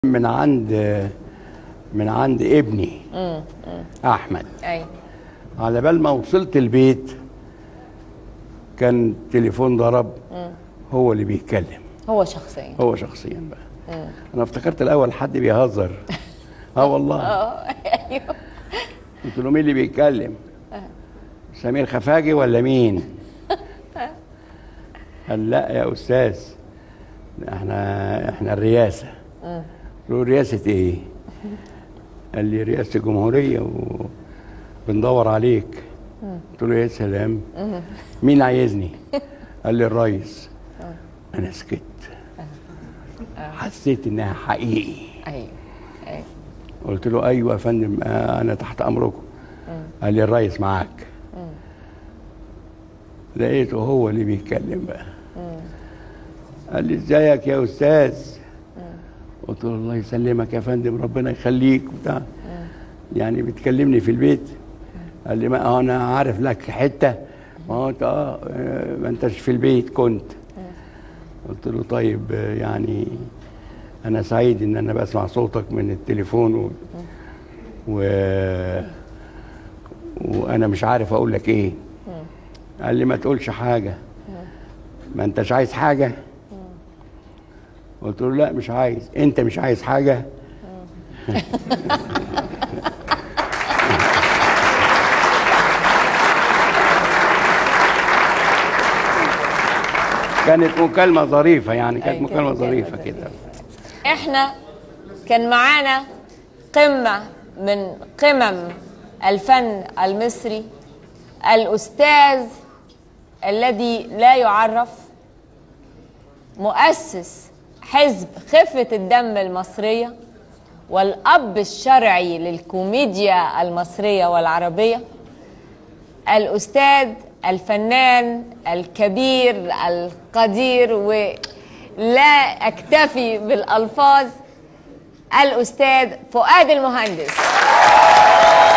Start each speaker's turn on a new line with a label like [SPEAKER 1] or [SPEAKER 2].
[SPEAKER 1] من عند من عند ابني احمد
[SPEAKER 2] اي
[SPEAKER 1] على بال ما وصلت البيت كان التليفون ضرب هو اللي بيتكلم
[SPEAKER 2] هو شخصيا
[SPEAKER 1] هو شخصيا بقى انا افتكرت الاول حد بيهزر اه والله
[SPEAKER 2] اه ايوه
[SPEAKER 1] قلت له مين اللي بيتكلم سمير خفاجي ولا مين قال لا يا استاذ احنا احنا الرئاسه قلت له رئاسه ايه قال لي رئاسه الجمهوريه وبندور عليك قلت له يا سلام مين عايزني قال لي الرئيس انا سكت حسيت انها حقيقي
[SPEAKER 2] ايوه ايوه
[SPEAKER 1] قلت له ايوه يا فندم آه انا تحت امركم قال لي الرئيس معاك لقيته هو اللي بيتكلم بقى قال لي ازيك يا استاذ قلت له الله يسلمك يا فندم ربنا يخليك وبتاع يعني بتكلمني في البيت قال لي ما انا عارف لك حته ما هو انت اه آه، ما انتش في البيت كنت قلت له طيب آه، يعني انا سعيد ان انا بسمع صوتك من التليفون و... و... وانا مش عارف اقول لك ايه قال لي ما تقولش حاجه ما انتش عايز حاجه قلت له لا مش عايز انت مش عايز حاجه كانت مكالمه ظريفه يعني
[SPEAKER 2] أي،
[SPEAKER 1] كانت
[SPEAKER 2] كانت
[SPEAKER 1] مكالمه
[SPEAKER 2] مكالمة
[SPEAKER 1] ظريفه
[SPEAKER 2] ظريفة.
[SPEAKER 1] كده
[SPEAKER 2] احنا كان معانا قمة من قمم الفن المصري الأستاذ الذي لا يعرف مؤسس حزب خفة الدم المصرية والأب الشرعي للكوميديا المصرية والعربية الأستاذ الفنان الكبير القدير ولا أكتفي بالألفاظ الأستاذ فؤاد المهندس